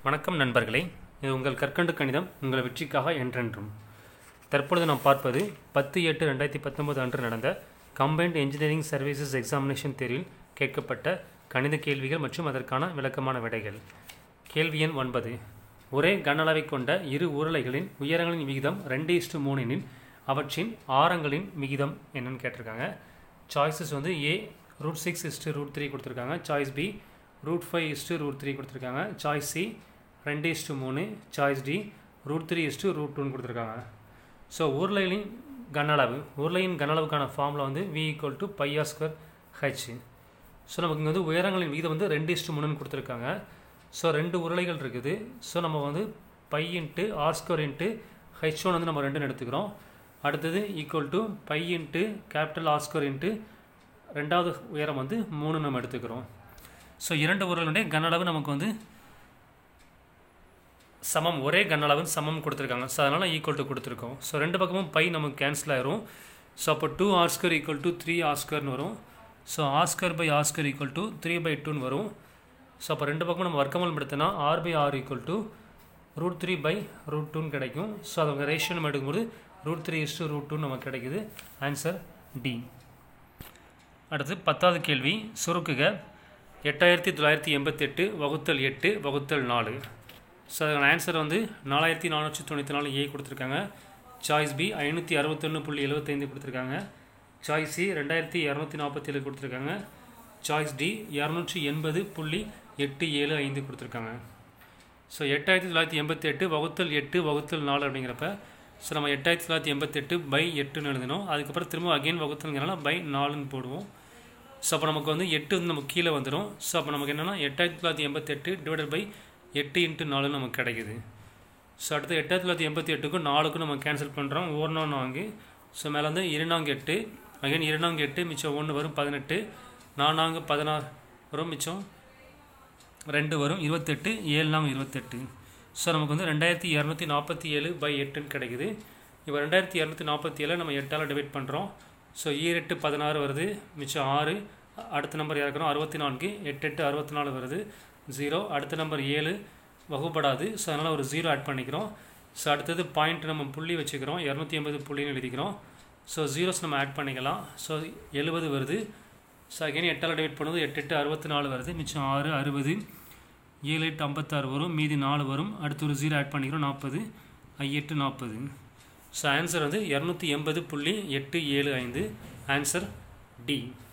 வணக்கம் நண்பர்களே இது உங்கள் கற்கண்டு கணிதம் உங்கள் வெற்றிக்காக என்றென்றும் தற்பொழுது நாம் பார்ப்பது பத்து எட்டு ரெண்டாயிரத்தி பத்தொன்பது அன்று நடந்த கம்பைன்ட் இன்ஜினியரிங் சர்வீசஸ் எக்ஸாமினேஷன் தேர்வில் கேட்கப்பட்ட கணித கேள்விகள் மற்றும் அதற்கான விளக்கமான விடைகள் கேள்வி எண் ஒன்பது ஒரே கன அளவை கொண்ட இரு உருளைகளின் உயரங்களின் விகிதம் ரெண்டு இஸ்டு மூணு எனில் அவற்றின் ஆரங்களின் விகிதம் என்னன்னு கேட்டிருக்காங்க சாய்ஸஸ் வந்து A root six is to root three கொடுத்துருக்காங்க choice B root five is to root three கொடுத்துருக்காங்க சாய்ஸ் சி ரெண்டு இஸ்டு மூணு choice D root three is to root டூன்னு கொடுத்துருக்காங்க ஸோ உருளையின் கன அளவு உருளையின் கன அளவுக்கான ஃபார்முலா வந்து வி ஈக்குவல் டு பையா ஸ்கொயர் ஹெச் ஸோ நமக்கு இங்கே வந்து உயரங்களின் விகிதம் வந்து ரெண்டு இஸ்டு மூணுன்னு கொடுத்துருக்காங்க ஸோ ரெண்டு உருளைகள் இருக்குது ஸோ நம்ம வந்து pi into R square into H one வந்து நம்ம ரெண்டுன்னு எடுத்துக்கிறோம் அடுத்தது equal to pi into capital R square into ரெண்டாவது உயரம் வந்து மூணு நம்ம எடுத்துக்கிறோம் ஸோ இரண்டு உருளைகளுடைய கன அளவு நமக்கு வந்து சமம் ஒரே கன அளவுன்னு சமம் கொடுத்துருக்காங்க ஸோ அதனால் ஈக்குவல் டு கொடுத்துருக்கோம் ஸோ ரெண்டு பக்கமும் பை நமக்கு கேன்சல் ஆயிரும் ஸோ அப்போ two R square equal to three R ஸ்கொயர்னு வரும் so R square by R square equal to three by டூன்னு வரும் ஸோ அப்போ ரெண்டு பக்கமும் நம்ம வர்க்கமல் படுத்தினா R by R equal to root three by root டூன்னு கிடைக்கும் ஸோ அவங்க ரேஷியோ நம்ம எடுக்கும்போது root three is to root two நமக்கு கிடைக்குது ஆன்சர் டி அடுத்து பத்தாவது கேள்வி சுருக்குக எட்டாயிரத்தி தொள்ளாயிரத்தி எண்பத்தெட்டு வகுத்தல் எட்டு வகுத்தல் நாலு ஸோ அதோட ஆன்சர் வந்து நாலாயிரத்தி நானூற்றி தொண்ணூற்றி நாலு ஏ கொடுத்துருக்காங்க சாய்ஸ் பி ஐநூற்றி அறுபத்தொன்று புள்ளி எழுபத்தைந்து கொடுத்துருக்காங்க சாய்ஸ் சி ரெண்டாயிரத்தி இரநூத்தி நாற்பத்தேழு கொடுத்துருக்காங்க சாய்ஸ் டி இரநூற்றி எண்பது புள்ளி எட்டு ஏழு ஐந்து கொடுத்துருக்காங்க ஸோ எட்டாயிரத்தி தொள்ளாயிரத்தி எண்பத்தி எட்டு வகுத்தல் எட்டு வகுத்தல் நாலு அப்படிங்கிறப்ப ஸோ நம்ம எட்டாயிரத்தி தொள்ளாயிரத்தி எண்பத்தெட்டு பை எட்டுன்னு எழுதினோம் அதுக்கப்புறம் திரும்ப அகைன் வகுத்தல்ங்கிறனால பை நாலுன்னு போடுவோம் ஸோ அப்போ நமக்கு வந்து எட்டு வந்து நமக்கு கீழே வந்துடும் ஸோ அப்போ நமக்கு என்னென்னா எட்டாயிரத்தி தொள்ளாயிரத்தி எண்பத்தெட்டு டிவைடட் பை எட்டு இன்ட்டு நாலு நமக்கு கிடைக்குது ஸோ அடுத்து எட்டாயிரத்தி தொள்ளாயிரத்தி எண்பத்தி எட்டுக்கும் நாலுக்கும் நம்ம கேன்சல் பண்ணுறோம் ஒரு நான்கு ஸோ மேலே வந்து இரண்டாங்க எட்டு அகைன் இரண்டாங்க எட்டு மிச்சம் ஒன்று வரும் பதினெட்டு நான்காங்க பதினாறு வரும் மிச்சம் ரெண்டு வரும் இருபத்தெட்டு ஏழு நாங்க இருபத்தெட்டு ஸோ நமக்கு வந்து ரெண்டாயிரத்தி இரநூத்தி நாற்பத்தி ஏழு பை எட்டுன்னு கிடைக்குது இப்போ ரெண்டாயிரத்தி இரநூத்தி நாற்பத்தி ஏழை நம்ம எட்டால் டிவைட் பண்ணுறோம் ஸோ ஈரெட்டு பதினாறு வருது மிச்சம் ஆறு அடுத்த நம்பர் இறக்குறோம் அறுபத்தி நான்கு எட்டு எட்டு அறுபத்தி நாலு வருது ஜீரோ அடுத்த நம்பர் ஏழு வகுப்படாது ஸோ அதனால் ஒரு ஜீரோ ஆட் பண்ணிக்கிறோம் ஸோ அடுத்தது பாயிண்ட் நம்ம புள்ளி வச்சுக்கிறோம் இரநூத்தி ஐம்பது புள்ளின்னு எழுதிக்கிறோம் ஸோ ஜீரோஸ் நம்ம ஆட் பண்ணிக்கலாம் ஸோ எழுபது வருது ஸோ அகைன் எட்டால் டிவைட் பண்ணும்போது எட்டு எட்டு அறுபத்தி நாலு வருது மிச்சம் ஆறு அறுபது ஏழு எட்டு ஐம்பத்தாறு வரும் மீதி நாலு வரும் அடுத்து ஒரு ஜீரோ ஆட் பண்ணிக்கிறோம் நாற்பது ஐ எட்டு நாற்பது ஸோ ஆன்சர் வந்து இரநூத்தி எண்பது புள்ளி எட்டு ஏழு ஐந்து ஆன்சர் டி